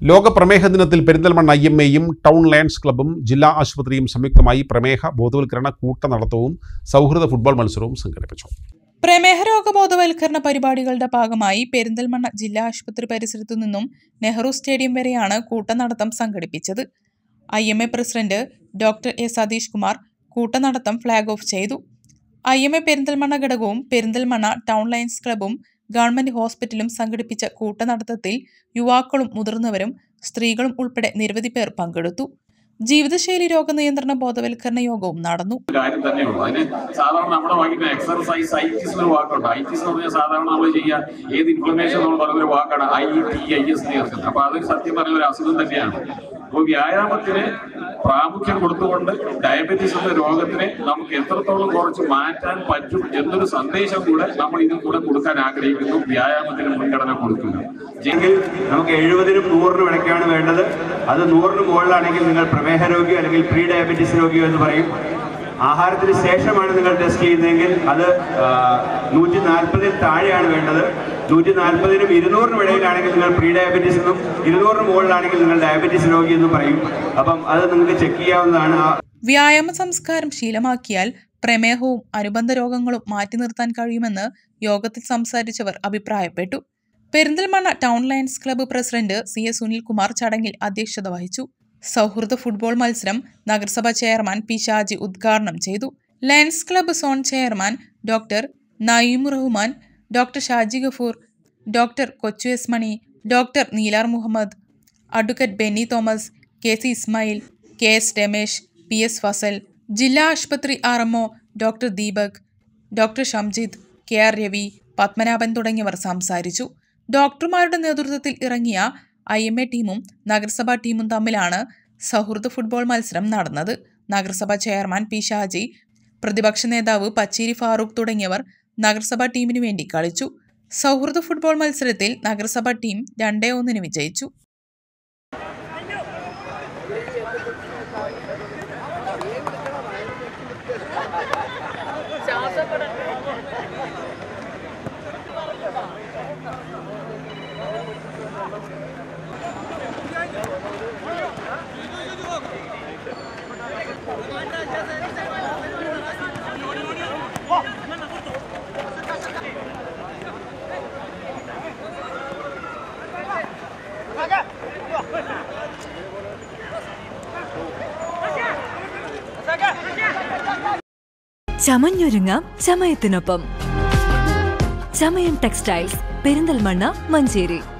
ലോക പ്രമേഹ ദിനത്തിൽ പെരിന്തൽമണ്ണ ഐ എം എയും ടൗൺ ലയൺസ് ക്ലബ്ബും ജില്ലാ ആശുപത്രിയും സംയുക്തമായി പ്രമേഹ ബോധവൽക്കരണ കൂട്ടനടത്തവും സൗഹൃദ ഫുട്ബോൾ മത്സരവും സംഘടിപ്പിച്ചു പ്രമേഹ രോഗ ബോധവൽക്കരണ പരിപാടികളുടെ ഭാഗമായി പെരിന്തൽമണ്ണ ജില്ലാ ആശുപത്രി പരിസരത്തു നിന്നും നെഹ്റു സ്റ്റേഡിയം വരെയാണ് കൂട്ടനടത്തം സംഘടിപ്പിച്ചത് I M A president doctor A Satheesh Kumar കൂട്ടനടത്തം ഫ്ളാഗ് ഓഫ് ചെയ്തു ഐ എം എ പെരിന്തൽമണ്ണ ഘടകവും പെരിന്തൽമണ്ണ ടൗൺ ലയൻസ് ക്ലബ്ബും ഗവൺമെന്റ് ഹോസ്പിറ്റലും സംഘടിപ്പിച്ച കൂട്ടനടത്തത്തിൽ യുവാക്കളും മുതിർന്നവരും സ്ത്രീകളും ഉൾപ്പെടെ നിരവധി പേർ പങ്കെടുത്തു ജീവിതശൈലി രോഗനിയന്ത്രണ ബോധവൽക്കരണ യോഗവും നടന്നു കാര്യം തന്നെയുള്ളൂ അതിന് സാധാരണ നമ്മുടെ വാക്കിന് എക്സർസൈസ് ഐറ്റിസ് ഒരു വാക്കുണ്ട് ഐറ്റിസ് എന്ന് പറഞ്ഞാൽ സാധാരണ നമ്മൾ ചെയ്യുക ഏത് ഇൻഫ്ലമേഷൻ നമ്മൾ പറയുന്ന ഒരു വാക്കാണ് ഐ ടി ഐ എസ് ചേർക്കുന്നത് അപ്പൊ അത് സത്യം പറഞ്ഞ ഒരു അസുഖം തന്നെയാണ് അപ്പോൾ വ്യായാമത്തിന് പ്രാമുഖ്യം കൊടുത്തുകൊണ്ട് ഡയബറ്റീസ് എന്ന രോഗത്തിനെ നമുക്ക് എത്രത്തോളം കുറച്ച് മാറ്റാൻ പറ്റും എന്നൊരു സന്ദേശം കൂടെ നമ്മൾ ഇതിൽ കൂടെ കൊടുക്കാൻ ആഗ്രഹിക്കുന്നു വ്യായാമത്തിന് മുൻഗണന കൊടുക്കുന്നു എങ്കിൽ നമുക്ക് എഴുപതിനും നൂറിനും ഇടയ്ക്കാണ് വേണ്ടത് അത് നൂറിന് മുകളിലാണെങ്കിൽ നിങ്ങൾ പ്രമേഹ രോഗിയോ അല്ലെങ്കിൽ പ്രീ ഡയബറ്റീസ് രോഗിയോ എന്ന് പറയും ആഹാരത്തിന് ശേഷമാണ് നിങ്ങൾ ടെസ്റ്റ് ചെയ്യുന്നതെങ്കിൽ അത് നൂറ്റി നാൽപ്പതിൽ താഴെയാണ് വേണ്ടത് നൂറ്റി നാൽപ്പതിനും ഇരുന്നൂറിനും ഇടയിലാണെങ്കിൽ നിങ്ങൾ പ്രീ ഡയബറ്റീസ് എന്നും ഇരുന്നൂറിന് മുകളിലാണെങ്കിൽ നിങ്ങൾ ഡയബറ്റീസ് രോഗി എന്നും പറയും അപ്പം അത് നിങ്ങൾക്ക് ചെക്ക് ചെയ്യാവുന്നതാണ് ആ വ്യായാമ സംസ്കാരം ശീലമാക്കിയാൽ പ്രമേഹവും അനുബന്ധ രോഗങ്ങളും മാറ്റി നിർത്താൻ കഴിയുമെന്ന് യോഗത്തിൽ സംസാരിച്ചവർ അഭിപ്രായപ്പെട്ടു Perinthalmanna town Lions club president C S Sunilkumar ചടങ്ങിൽ അധ്യക്ഷത വഹിച്ചു സൗഹൃദ ഫുട്ബോൾ മത്സരം നഗരസഭാ ചെയർമാൻ പി ഷാജി ഉദ്ഘാടനം ചെയ്തു Lions club zone chairman doctor Naeem Rahman doctor Shaji Gafoor doctor Kochu S Mani doctor Neelar Muhammad advocate Benny Thomas K C Ismail K S Ramesh P S Fasal ജില്ലാ ആശുപത്രി R MO doctor Deepak doctor Shamjid K R Ravi Padmanabhan തുടങ്ങിയവർ സംസാരിച്ചു ഡോക്ടർമാരുടെ നേതൃത്വത്തിൽ ഇറങ്ങിയ ഐ എം എ ടീമും നഗരസഭാ ടീമും തമ്മിലാണ് സൗഹൃദ ഫുട്ബോൾ മത്സരം നടന്നത് നഗരസഭാ ചെയർമാൻ പി ഷാജി പ്രതിപക്ഷ നേതാവ് പച്ചേരി ഫാറൂഖ് തുടങ്ങിയവർ നഗരസഭാ ടീമിനു വേണ്ടി കളിച്ചു സൗഹൃദ ഫുട്ബോൾ മത്സരത്തിൽ നഗരസഭാ ടീം രണ്ടേ ഒന്നിന് വിജയിച്ചു ചമഞ്ഞൊരുങ്ങാം ചമയത്തിനൊപ്പം ചമയം ടെക്സ്റ്റൈൽസ് പെരിന്തൽമണ്ണ മഞ്ചേരി